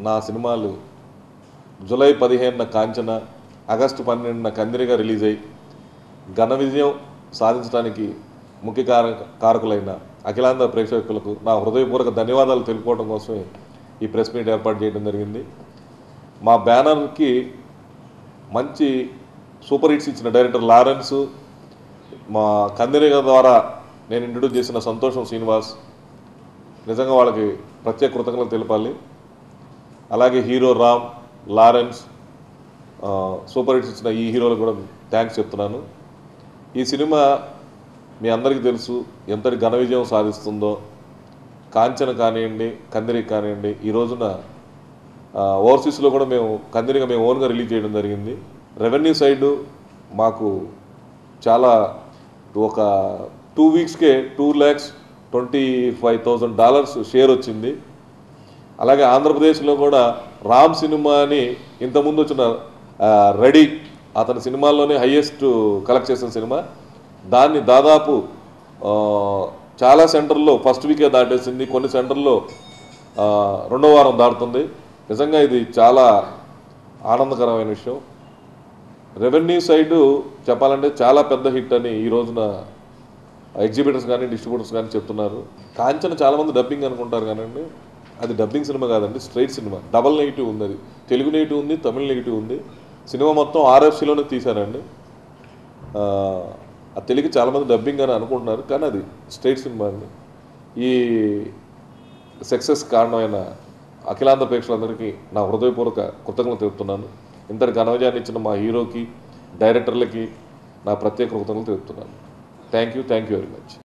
నా సినిమాలు జూలై పదిహేనున కాంచన ఆగస్టు పన్నెండున కందిరిగా రిలీజ్ అయ్యి ఘన విజయం సాధించడానికి ముఖ్య కారక కారకులైన అఖిలాంధ్ర ప్రేక్షకులకు నా హృదయపూర్వక ధన్యవాదాలు తెలుపుకోవడం కోసమే ఈ ప్రెస్ మీట్ ఏర్పాటు చేయడం జరిగింది మా బ్యానర్కి మంచి సూపర్ హిట్స్ ఇచ్చిన డైరెక్టర్ లారెన్స్ మా కందిరిగ ద్వారా నేను ఇంట్రడ్యూస్ చేసిన సంతోషం శ్రీనివాస్ నిజంగా వాళ్ళకి ప్రత్యేక కృతజ్ఞతలు తెలపాలి అలాగే హీరో రామ్ లారెన్స్ ఆ, సూపర్ హిట్స్ ఇచ్చిన ఈ హీరోలకు కూడా థ్యాంక్స్ చెప్తున్నాను ఈ సినిమా మీ అందరికీ తెలుసు ఎంతటి ఘన విజయం సాధిస్తుందో కాంచన కానివ్వండి కందిరి కానివ్వండి ఈ రోజున ఆ, ఓవర్సీస్లో కూడా మేము కందిరిగా మేము ఓన్గా రిలీజ్ చేయడం జరిగింది రెవెన్యూ సైడ్ మాకు చాలా ఒక టూ వీక్స్కే two lakhs twenty five thousand dollars share వచ్చింది అలాగే ఆంధ్రప్రదేశ్లో కూడా రామ్ సినిమాని ఇంతకుముందు వచ్చిన ఆ, రెడీ అతని సినిమాల్లోనే హయ్యెస్ట్ కలెక్ట్ చేసిన సినిమా దాన్ని దాదాపు ఆ, చాలా సెంటర్లో ఫస్ట్ వీకే దాటేసింది కొన్ని సెంటర్లో ఆ, రెండో వారం దాటుతుంది నిజంగా ఇది చాలా ఆనందకరమైన విషయం రెవెన్యూ సైడు చెప్పాలంటే చాలా పెద్ద హిట్ అని ఈ రోజున ఎగ్జిబిటర్స్ కానీ డిస్ట్రిబ్యూటర్స్ కానీ చెప్తున్నారు కాంచన చాలామంది డబ్బింగ్ అనుకుంటారు కానండి అది డబ్బింగ్ సినిమా కాదండి స్ట్రైట్ సినిమా డబల్ నెగిటివ్ ఉంది అది తెలుగు నెగిటివ్ ఉంది తమిళ నెగిటివ్ ఉంది సినిమా మొత్తం ఆర్ఎఫ్సీలోనే తీశారండి ఆ, ఆ తెలుగు చాలామంది డబ్బింగ్ అని అనుకుంటున్నారు కానీ అది స్ట్రైట్ సినిమా అండి ఈ సక్సెస్ కారణమైన అఖిలాంధ్ర ప్రేక్షకులందరికీ నా హృదయపూర్వక కృతజ్ఞతలు తెలుపుతున్నాను ఇంతటి ఘన విజయాన్ని ఇచ్చిన మా హీరోకి డైరెక్టర్లకి నా ప్రత్యేక కృతజ్ఞతలు తెలుపుతున్నాను thank you thank you very much